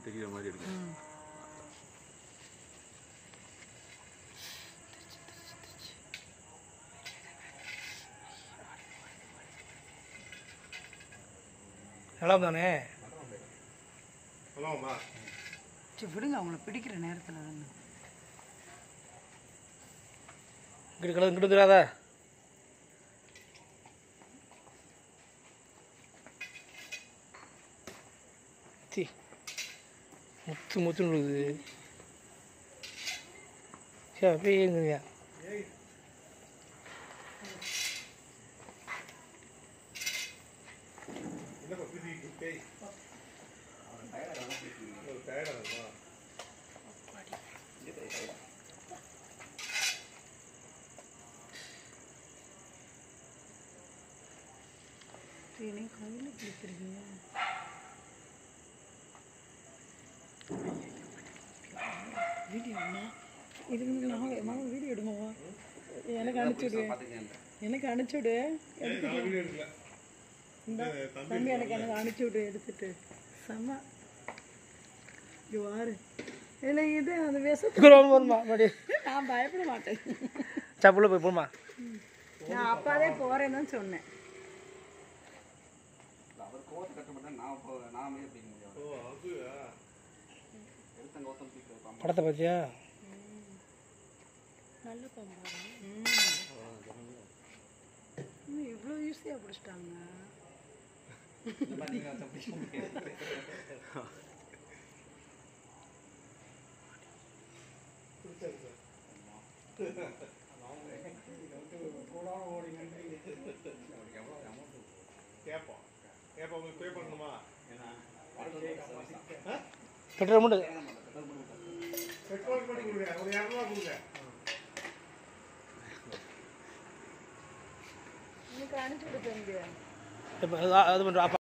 தெரிகிற மாதிரி இருக்கு நல்லா தானே ஹலோம்மா சரி விடுங்க அவங்கள பிடிக்கிற நேரத்தில் தானே இங்கிட்டு கிடந்து இங்கிட்டு வந்துடாத சி முத்து முத்துன்னு இருக்குது சரி அப்படியே இருங்குங்க என்னப்பா பிசி பேய் டயர்டாக இருக்குமா சரி கையில் பிடிக்கிறீங்க வீடியோ இது நான் நான் வீடியோ எடுங்கவா எனக்கு அனுப்பிச்சுடு எனக்கு அனுப்பிச்சுடு நான் வீடியோ எடுக்கல இந்த தம்பி எனக்கு எனக்கு அனுப்பிச்சுடு எடுத்துட்டு செம்ம இங்க வாரு இல்லை இது அந்த விஷத்தை இங்கே போகணுமா மறுபடி நான் பயப்பட மாட்டேன் சப்புள்ள போய் போமா நான் அப்பாவே போறேன்னு தான் சொன்னேன் அவர் கோவத்தை கட்ட மாட்டேன் நான் போ நான் அமைதியாக பிடிக்க முடியாது ஓ அது எடுத்த கௌதம் தூக்கி வைப்பான் படத்தை பார்த்தியா நல்ல பம்பாரு இவ்வளோ ஈஸியாக பிடிச்சிட்டாங்க இந்த மாதிரி நீங்கள் வச்சா பிடிக்க முடியாது கேட்போம் ஏப்பா உங்களுக்கு பே பண்ணணுமா பெட்ரோல் மட்டும் பெட்ரோல் பண்ணி கொடுங்க ஒரு இரநூறுவா கொடுங்க எனக்கு அனுப்பிச்சு விடு தம்பி இப்போ அது அது பண்ணுறோம்